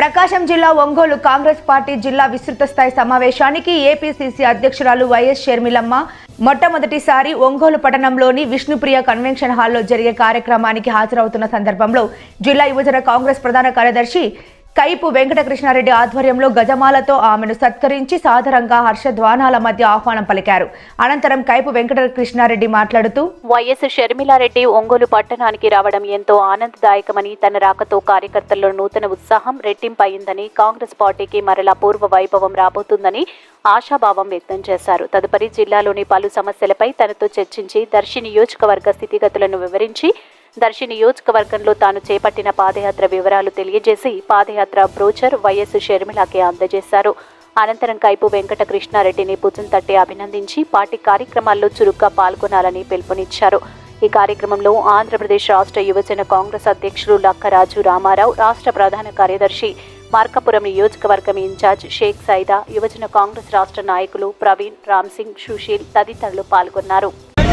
ప్రకాశం జిల్లా ఒంగోలు కాంగ్రెస్ పార్టీ జిల్లా విస్తృత స్థాయి సమావేశానికి ఏపీసీసీ అధ్యక్షురాలు వైఎస్ షర్మిలమ్మ మొట్టమొదటిసారి ఒంగోలు పట్టణంలోని విష్ణుప్రియ కన్వెన్షన్ హాల్లో జరిగే కార్యక్రమానికి హాజరవుతున్న సందర్భంలో జిల్లా యువజన కాంగ్రెస్ ప్రధాన కార్యదర్శి కైపు వెంకటకృష్ణారెడ్డి ఆధ్వర్యంలో గజమాలతో ఆమెను సత్కరించి సాదరంగా హర్షధ్వానాల మధ్య ఆహ్వానం పలికారు అనంతరం కైపు వెంకటకృష్ణారెడ్డి మాట్లాడుతూ వైఎస్ షర్మిలారెడ్డి ఒంగోలు పట్టణానికి రావడం ఎంతో ఆనందదాయకమని తన రాకతో కార్యకర్తల్లో నూతన ఉత్సాహం రెట్టింపయిందని కాంగ్రెస్ పార్టీకి మరలా పూర్వ వైభవం రాబోతుందని ఆశాభావం వ్యక్తం చేశారు తదుపరి జిల్లాలోని పలు సమస్యలపై తనతో చర్చించి దర్శి నియోజకవర్గ స్థితిగతులను వివరించి దర్శి నియోజకవర్గంలో తాను చేపట్టిన పాదయాత్ర వివరాలు తెలియజేసి పాదయాత్ర బ్రోచర్ వైఎస్ షర్మిలాకి అందజేశారు అనంతరం కైపు వెంకట కృష్ణారెడ్డిని భుజం తట్టి అభినందించి పార్టీ కార్యక్రమాల్లో చురుగ్గా పాల్గొనాలని పిలుపునిచ్చారు ఈ కార్యక్రమంలో ఆంధ్రప్రదేశ్ రాష్ట్ర యువజన కాంగ్రెస్ అధ్యక్షులు లక్కరాజు రామారావు రాష్ట్ర ప్రధాన కార్యదర్శి మార్కాపురం నియోజకవర్గం ఇన్ఛార్జ్ షేక్ సైదా యువజన కాంగ్రెస్ రాష్ట్ర నాయకులు ప్రవీణ్ రామ్ సింగ్ సుశీల్ తదితరులు పాల్గొన్నారు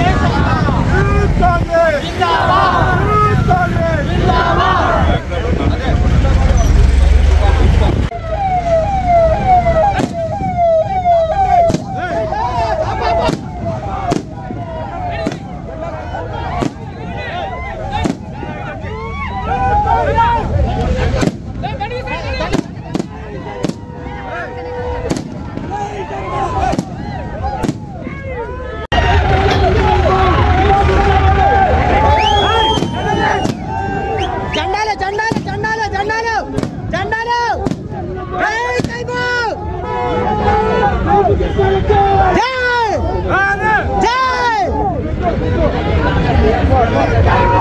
జెండాలు జెండాలు జెండాలు జెండాలు జెండాలు జై కైపు జై జై